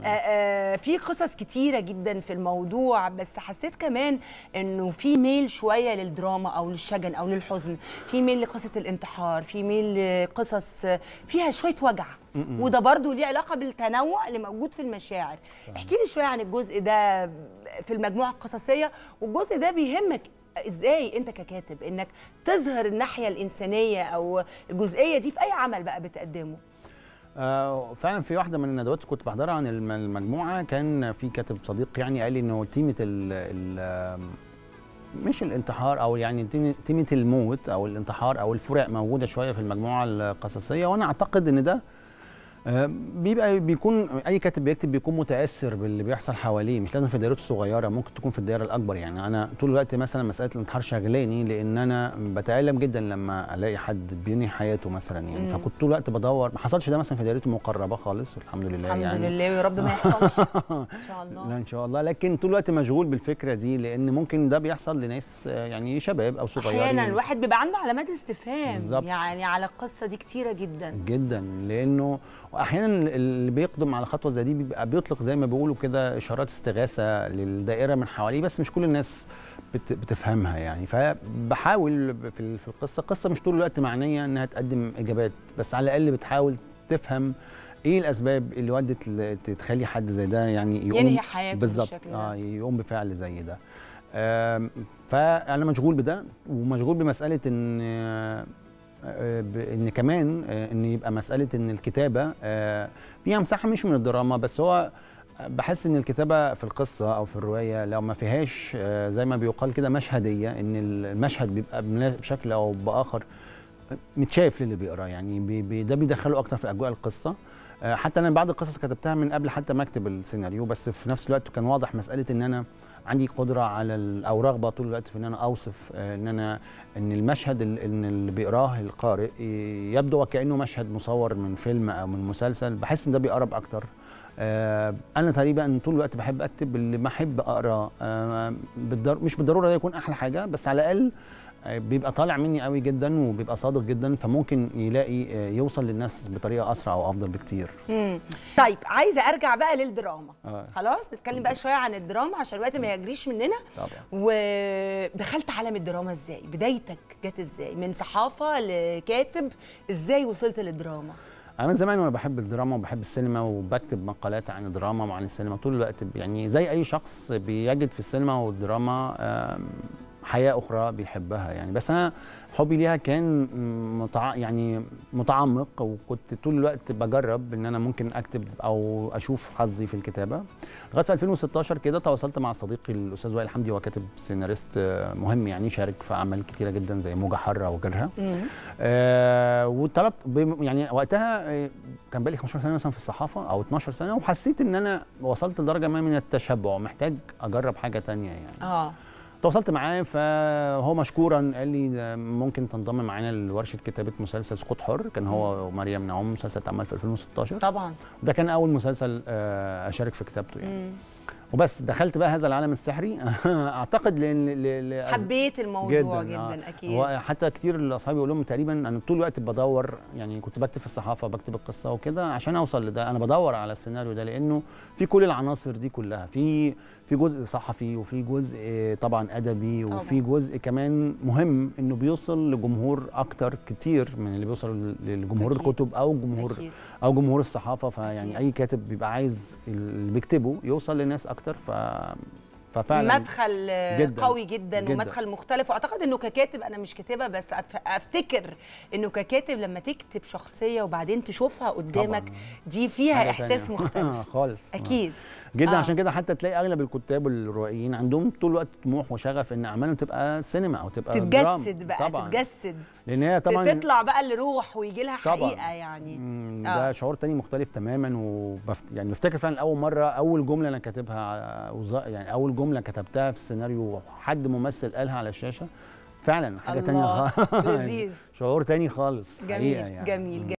تمام. آه في قصص كتيره جدا في الموضوع بس حسيت كمان انه في ميل شويه للدراما او للشجن او للحزن في ميل لقصه الانتحار في ميل لقصص فيها شويه وجع وده برضو ليه علاقه بالتنوع اللي موجود في المشاعر احكي لي شويه عن الجزء ده في المجموعه القصصيه والجزء ده بيهمك ازاي انت ككاتب انك تظهر الناحيه الانسانيه او الجزئيه دي في اي عمل بقى بتقدمه آه فعلا في واحده من الندوات اللي كنت بحضرها عن الم- المجموعه كان في كاتب صديق يعني قال لي انه تيمه ال ال مش الانتحار او يعني تيمة- تيمه الموت او الانتحار او الفراق موجوده شويه في المجموعه القصصيه وانا اعتقد ان ده آه، بيبقى بيكون اي كاتب بيكتب بيكون متاثر باللي بيحصل حواليه مش لازم في دايرته الصغيره ممكن تكون في الدايره الاكبر يعني انا طول الوقت مثلا مساله الانتحار شغلاني لان انا بتالم جدا لما الاقي حد بينهي حياته مثلا يعني مم. فكنت طول الوقت بدور ما حصلش ده مثلا في دايرتي المقربه خالص الحمد لله الحمد يعني لله ويا رب ما يحصلش ان شاء الله لا ان شاء الله لكن طول الوقت مشغول بالفكره دي لان ممكن ده بيحصل لناس آه، يعني شباب او صغيرين احيانا الواحد بيبقى عنده علامات استفهام بالظبط. يعني على القصه دي كتيره جدا جدا لانه واحيانا اللي بيقدم على خطوه زي دي بيبقى بيطلق زي ما بيقولوا كده اشارات استغاثه للدائره من حواليه بس مش كل الناس بت بتفهمها يعني فبحاول في ال- في القصه القصه مش طول الوقت معنيه انها تقدم اجابات بس على الاقل بتحاول تفهم ايه الاسباب اللي ودت ل- تخلي حد زي ده يعني يقوم ينهي حياته بالظبط بالشكل ده. اه يقوم بفعل زي ده آم، فانا مشغول بده ومشغول بمساله ان آه، آه، ب- ان كمان آه، ان يبقى مساله ان الكتابه آه، فيها مساحه مش من الدراما بس هو بحس ان الكتابه في القصه او في الروايه لو ما فيهاش آه، زي ما بيقال كده مشهديه ان المشهد بيبقى بنا- بشكل او باخر متشاف للي بيقرا يعني بي بي ده بيدخله اكتر في اجواء القصه آه، حتى انا بعض القصص كتبتها من قبل حتى ما اكتب السيناريو بس في نفس الوقت كان واضح مساله ان انا عندي قدره على ال- او رغبه طول الوقت في ان انا اوصف آه، ان انا ان المشهد ال- ان اللي بيقراه القارئ ي- يبدو وكانه مشهد مصور من فيلم او من مسلسل بحس ان ده بيقرب اكتر آه، انا تقريبا طول الوقت بحب اكتب اللي بحب اقرا آه، بالضر... مش بالضروره ده يكون احلى حاجه بس على الاقل آه، بيبقى طالع مني قوي جدا وبيبقى صادق جدا فممكن يلاقي آه، يوصل للناس بطريقه اسرع وافضل بكتير مم. طيب عايزه ارجع بقى للدراما آه. خلاص نتكلم بقى شويه عن الدراما عشان الوقت ما يجريش مننا طبعا ودخلت عالم الدراما ازاي بدايتك جت ازاي من صحافه لكاتب ازاي وصلت للدراما انا من زمان وانا بحب الدراما وبحب السينما وبكتب مقالات عن الدراما وعن السينما طول الوقت يعني زي اي شخص بيجد في السينما والدراما آم، حياه اخرى بيحبها يعني بس انا حبي ليها كان متع... يعني متعمق وكنت طول الوقت بجرب ان انا ممكن اكتب او اشوف حظي في الكتابه لغايه في 2016 كده تواصلت مع صديقي الاستاذ وائل حمدي هو كاتب سيناريست آه، مهم يعني شارك في اعمال كتيره جدا زي موجه حاره وغيرها آه وطلبت بم- يعني وقتها آه، كان بقالي 15 سنه مثلا في الصحافه او 12 سنه وحسيت ان انا وصلت لدرجه ما من التشبع محتاج اجرب حاجه تانية يعني اه تواصلت معاه فهو مشكورا قال لي ده ممكن تنضم معانا لورشه كتابه مسلسل سقوط حر كان هو ومريم نعوم مسلسل اتعمل في 2016 طبعا ده كان اول مسلسل آه، اشارك في كتابته يعني مم. وبس دخلت بقى هذا العالم السحري اعتقد لان ل- ل- حبيت الموضوع جدا, آه. جداً اكيد هو حتى كتير الاصحاب يقول لهم تقريبا انا طول الوقت بدور يعني كنت بكتب في الصحافه بكتب القصه وكده عشان اوصل لده انا بدور على السيناريو ده لانه في كل العناصر دي كلها في في جزء صحفي وفي جزء طبعا ادبي طبعاً. وفي جزء كمان مهم انه بيوصل لجمهور اكتر كتير من اللي بيوصل لجمهور أكيد. الكتب او جمهور أكيد. او جمهور الصحافه فيعني أكيد. اي كاتب بيبقى عايز اللي بيكتبه يوصل لناس اكتر ف ففعلا مدخل آه، جداً. قوي جدا, جداً. ومدخل مختلف واعتقد انه ككاتب انا مش كاتبه بس أف- افتكر انه ككاتب لما تكتب شخصيه وبعدين تشوفها قدامك طبعاً. دي فيها حاجة احساس تانية. مختلف خالص اكيد جدا آه. آه. عشان كده حتى تلاقي اغلب الكتاب والروائيين عندهم طول الوقت طموح وشغف ان اعمالهم تبقى سينما او تبقى دراما. تتجسد بقى طبعا تتجسد لان هي طبعا تطلع بقى لروح ويجي لها طبعاً. حقيقه يعني مم، آه. ده شعور تاني مختلف تماما وبفت... يعني بفتكر فعلا اول مره اول جمله انا كاتبها وز- يعني اول جمله كتبتها في السيناريو حد ممثل قالها على الشاشه فعلا حاجه الله، تانية خالص لذيذ شعور تاني خالص جميل حقيقة يعني. جميل مم.